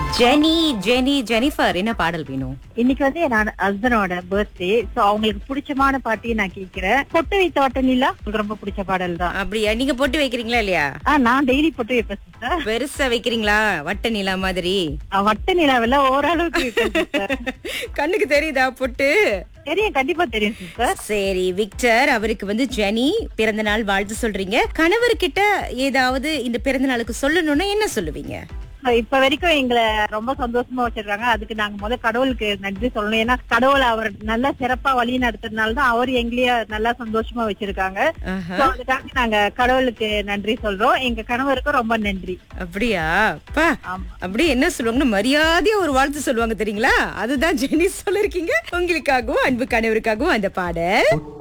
Jenny Jenny Jennifer என்ன பாடல் வேணும் இன்னைக்கு வந்து என் ஹஸ்பண்டோட பர்த்டே சோ அவங்களுக்கு பிடிச்சமான பாட்டியை நான் கேட்கிறேன் பொட்டு வைத்த வட்ட நிலா உங்களுக்கு ரொம்ப பிடிச்ச பாடல் தான் அப்படியா நீங்க போட்டு வைக்கிறீங்களா இல்லையா ஆ நான் டெய்லி பொட்டு வைப்பேன் சிஸ்டர் பெருசா வைக்கிறீங்களா வட்ட நிலா மாதிரி வட்ட நிலாவில ஓரளவுக்கு வைப்பேன் சிஸ்டர் கண்ணுக்கு தெரியுதா பொட்டு தெரியும் கண்டிப்பா தெரியும் சிஸ்டர் சரி விக்டர் அவருக்கு வந்து ஜெனி பிறந்த நாள் வாழ்த்து சொல்றீங்க கணவர்கிட்ட ஏதாவது இந்த பிறந்த நாளுக்கு சொல்லணும்னா என்ன சொல்லுவீங்க இப்ப வரைக்கும் எங்களை ரொம்ப சந்தோஷமா வச்சிருக்காங்க அதுக்கு நாங்க முத கடவுளுக்கு நன்றி சொல்லணும் ஏன்னா கடவுள் அவர் நல்லா சிறப்பா வழி நடத்துறதுனால தான் அவர் எங்களைய நல்லா சந்தோஷமா வச்சிருக்காங்க ஆஹா. So, அதுக்காக நாங்க கடவுளுக்கு நன்றி சொல்றோம் எங்க கணவருக்கும் ரொம்ப நன்றி அப்படியா பா ஆமா அப்படி என்ன சொல்லுவாங்கன்னா மரியாதையா ஒரு வாழ்த்து சொல்லுவாங்க தெரியுங்களா அதுதான் ஜெனி சொல்லிருக்கீங்க உங்களுக்காகவும் அன்பு கணவருக்காகவும் அந்த பாடல்